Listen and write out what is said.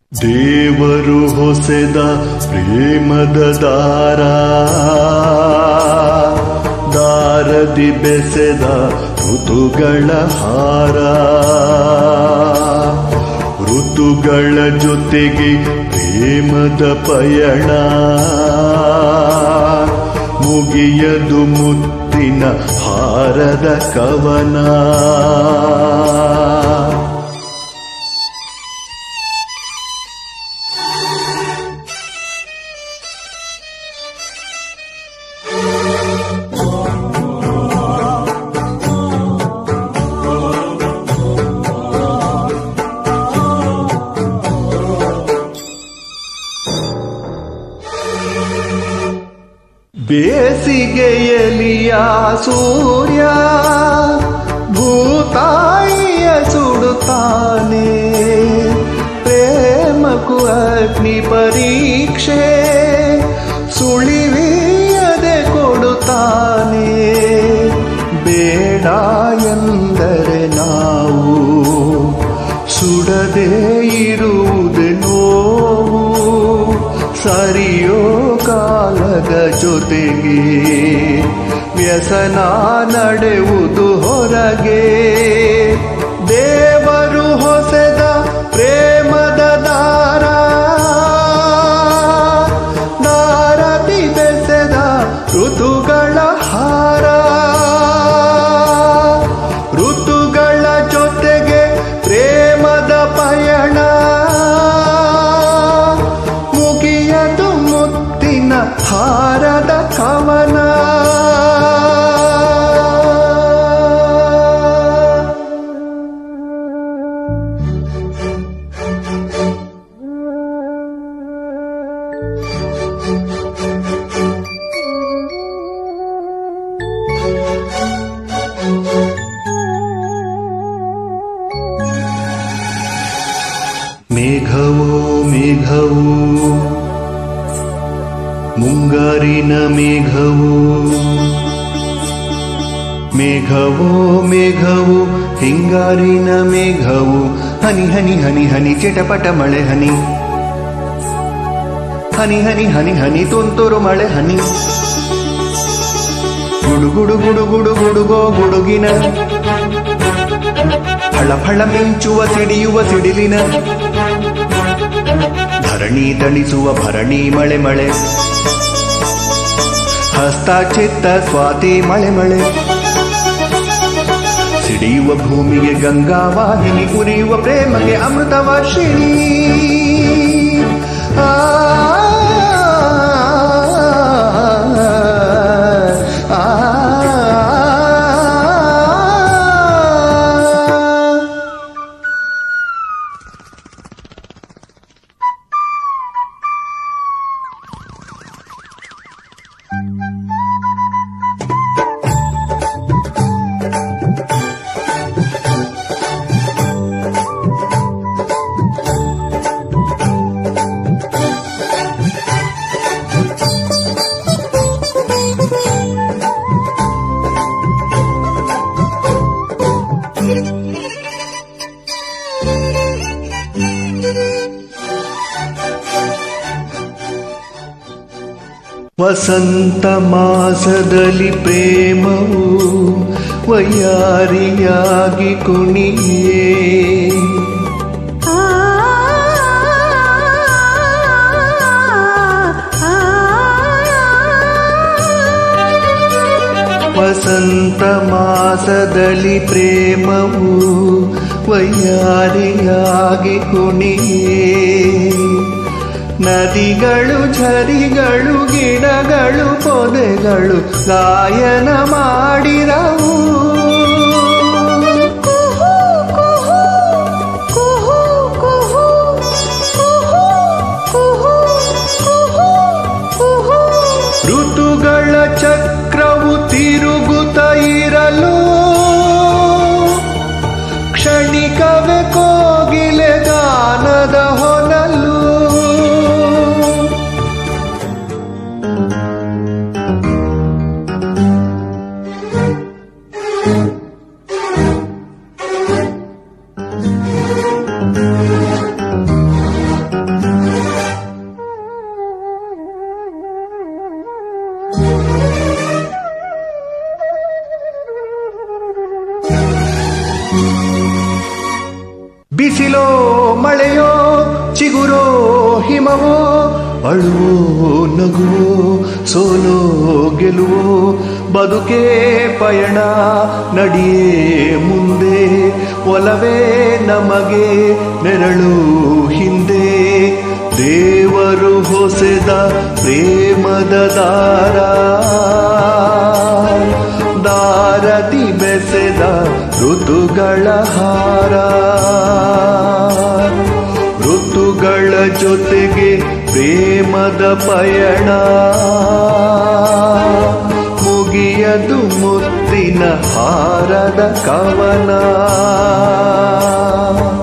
ದೇವರು ಹೊಸೆದ ಪ್ರೇಮದ ದಾರ ದಾರದಿ ಬೆಸೆದ ಋತುಗಳ ಹಾರ ಋತುಗಳ ಜೊತೆಗೆ ಪ್ರೇಮದ ಪಯಣ ಮುಗಿಯದು ಮುತ್ತಿನ ಹಾರದ ಕವನ ಬೇಸಿಗೆಯಲಿಯ ಸೂರ್ಯ ಭೂತಾಯಿಯ ಸುಡುತ್ತಾನೆ ಪ್ರೇಮಕು ಅಗ್ನಿ ಪರೀಕ್ಷೆ ಸುಳಿವಿಯದೆ ಕೊಡುತ್ತಾನೆ ಬೇಡ ಎಂದರೆ ನಾವು ಸುಡದೇ ಇರುವುದು ನೋವು ಸರಿಯೋ ಕಾಲದ ಜೊತೆಗೆ ವ್ಯಸನ ನಡೆಯುವುದು ಹೊರಗೆ ದೇವರು ಹೊಸೆದ ಪ್ರೇಮದ ದಾರ ದಾರದಿ ಬೆಸೆದ ಋತುಗಳ ಹಾರ ಋತುಗಳ ಜೊತೆಗೆ ಪ್ರೇಮದ ಪಯಣ ಮುಗಿಯದು ಮುತ್ತಿನ ಹಾರದ ಕವನ ಮೇಘವೋ ಮೇಘವು ಮುಂಗಾರಿನ ಮೇಘವು ಮೇಘವೋ ಮೇಘವು ಹಿಂಗಾರಿನ ಮೇಘವು ಹನಿ ಹನಿ ಹನಿ ಹನಿ ಚಿಟಪಟ ಮಳೆ ಹನಿ ಹನಿ ಹನಿ ಹನಿ ಹನಿ ತುಂತುರು ಮಳೆ ಹನಿ ಗುಡುಗುಡು ಗುಡುಗುಡು ಗುಡುಗೋ ಗುಡುಗಿನ ಫಳ ಫಳ ಮಿಂಚುವ ಸಿಡಿಯುವ ಸಿಡಿಲಿನ ಧರಣಿ ತಣಿಸುವ ಭರಣಿ ಮಳೆ ಮಳೆ ಹಸ್ತ ಚಿತ್ತ ಸ್ವಾತಿ ಮಳೆ ಮಳೆ ಸಿಡಿಯುವ ಭೂಮಿಗೆ ಗಂಗಾ ವಾಹಿನಿ ಉರಿಯುವ ಪ್ರೇಮಗೆ ಅಮೃತ ವರ್ಷಿಣಿ ಆ ಆ, ಆ ವಸಂತ ಮಾಸದಲ್ಲಿ ಪ್ರೇಮವು ವಯ್ಯಾರಿಯಾಗಿ ಕುಣಿಯೇ ಆ ವಸಂತ ಮಾಸದಲ್ಲಿ ಪ್ರೇಮವು ವಯ್ಯಾರಿಯಾಗಿ ಕುಣಿಯೇ ನದಿಗಳು ಝರಿಗಳು ಗಿಡಗಳು ಪೊದೆಗಳು ಗಾಯನ ಮಾಡಿದವು ಕುಹೂ ಕುಹೂ ಕುಹೂ ಕುಹೂ ಕುಹೂ ಕುಹೂ ಕುಹೂ ಕುಹೂ ಋತುಗಳ ಚಕ್ರವು ತಿರುಗುತ್ತ ಇರಲು ಕ್ಷಣಿಕವೇ ಕೋಗಿಲೆ ಗಾನದ ಹೊನಲು ಬಿಸಿಲೋ ಮಳೆಯೋ ಚಿಗುರೋ ಹಿಮವೋ ಅಳುವೋ ನಗುವೋ ಸೋಲೋ ಗೆಲುವೋ ಬದುಕೇ ಪಯಣ ನಡಿಯೇ ಮುಂದೆ ಒಲವೇ ನಮಗೆ ನೆರಳು ಹಿಂದೆ ದೇವರು ಹೊಸೆದ ಪ್ರೇಮದ ದಾರ ದಾರದಿ ಬೆಸೆದ ಋತುಗಳ ಹಾರ ಋತುಗಳ ಜೊತೆಗೆ ಪ್ರೇಮದ ಪಯಣ ಮುಗಿಯದು ಮುತ್ತಿನ ಹಾರದ ಕವನ